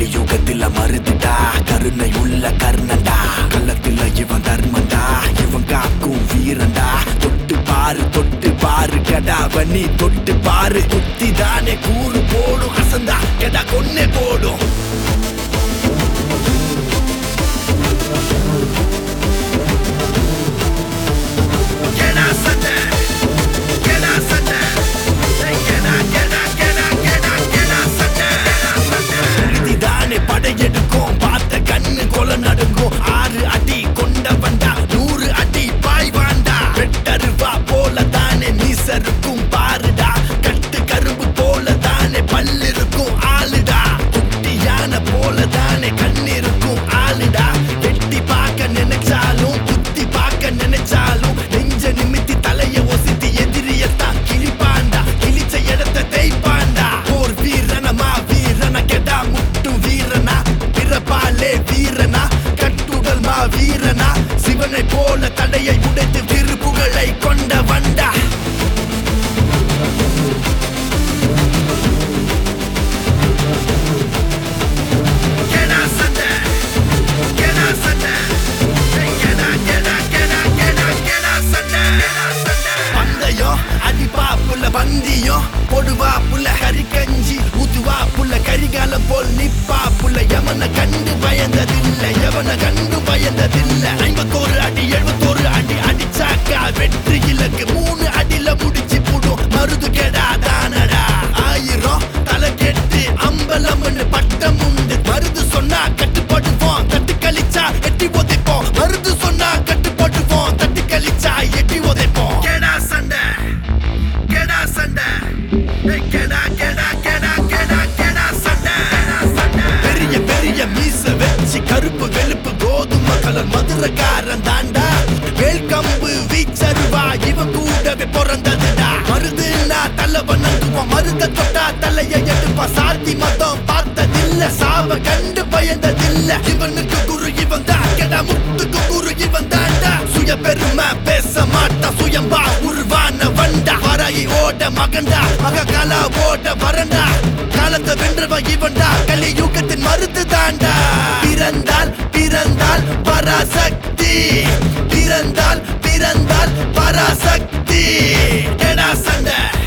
கலியுகத்தில மருதுடா கருணை உள்ள கர்ணண்டா கள்ளத்தில இவன் தர்மண்டா இவன் காக்கும் வீரண்டா தொட்டு பாரு தொட்டு பாரு கடா வண்ணி தொட்டு பாரு குத்தி தானே கூறு போடும் அசந்தா கடா கொன்னே போடும் கெடா சண்டை கெடா சண்டை கெடா கெடா கெடா கெடா கெடா சண்டை இதுதானே படையெடுக்கும் பார்த்த கண்ணு கொலை நடுங்கும் ஆறு அடி கொண்டவன்டா நூறு அடி பாய்வான்டா வெட்டருவா போல தானே மீசருக்கும் பாருடா கட்டு கரும்பு போல தானே பல்லிருக்கும் ஆளுடா குட்டி யானை போல தானே கண்ணிருக்கும் ஆளுடா வெட்டி பார்க்க நினைச்சாலும் குத்தி பார்க்க நினைச்சாலும் நெஞ்ச நிமித்தி தலைய ஒசித்தி எதிரியத்தான் கிழிப்பாண்டா கிழிச்ச இடத்த தேய்ப்பாண்டா போர் வீரனமா வீரன கெடா முட்டும் வீரனா பிறப்பாலே வீரனா கட்டுடல் மா வீரனா சிவனை போல தடையை உடைத்து திருப்புகளை கொண்ட வண்டா கெடா சண்டை கெடா சண்டை கெடா கெடா கெடா கெடா கெடா சண்டை பந்தயம் அடிப்பா புள்ள பந்தியம் பொடுவா புள்ள கறி கஞ்சி ஊத்துவா புள்ள கரிகாலம் போல் நிப்பா புள்ள எவன கண்டு பயந்ததில்ல எவன கண்டு பயந்ததில்ல ஐம்பத்தோரு அடி எழுபத்தோரு அடி அடிச்சாக்கா வெற்றி இலக்கு மூணு அடியில முடிச்சு போடும் மருது கெடா தானடா ஆயிரம் தலை கெட்டு அம்பலம்னு பட்டம் உண்டு மருது சொன்னா கட்டுப்படுவோம் தட்டு கழிச்சா எட்டி உதைப்போம் மருது சொன்னா கட்டுப்படுவோம் தட்டு கழிச்சா எட்டி உதைப்போம் கெடா சண்டை கெடா சண்டை ஏய், கெடா கெடா கெடா கெடா கெடா சண்டை பெரிய பெரிய மீச வச்சு கருப்பு வெளுப்பு கோதுமை கலர் மதுரக்காரன் தாண்டா வேல்கம்பு வீச்சருவா இவன் கூடவே பிறந்ததுடா மருதுன்னா தலை வணங்குவான் மருத தொட்டா தலைய எடுப்பா சாத்தி மதம் பார்த்ததில்ல சாவ கண்டு பயந்ததில்ல இவனுக்கு குரு இவன் தான் கெடா முத்துக்கு குரு இவன் தாண்டா சுய பெருமை பேச மாட்டா சுயம்பா உருவான வண்டா வராயி ஓட மகண்டா மக கலா ஓட வரண்டா காலத்தை வென்றவ இவன்டா கலியுகத்தின் மருத்து தாண்டா பிறந்தால் பிறந்தால் பராசக்தி பிறந்தால் பிறந்தால் பராசக்தி கெடா சண்டை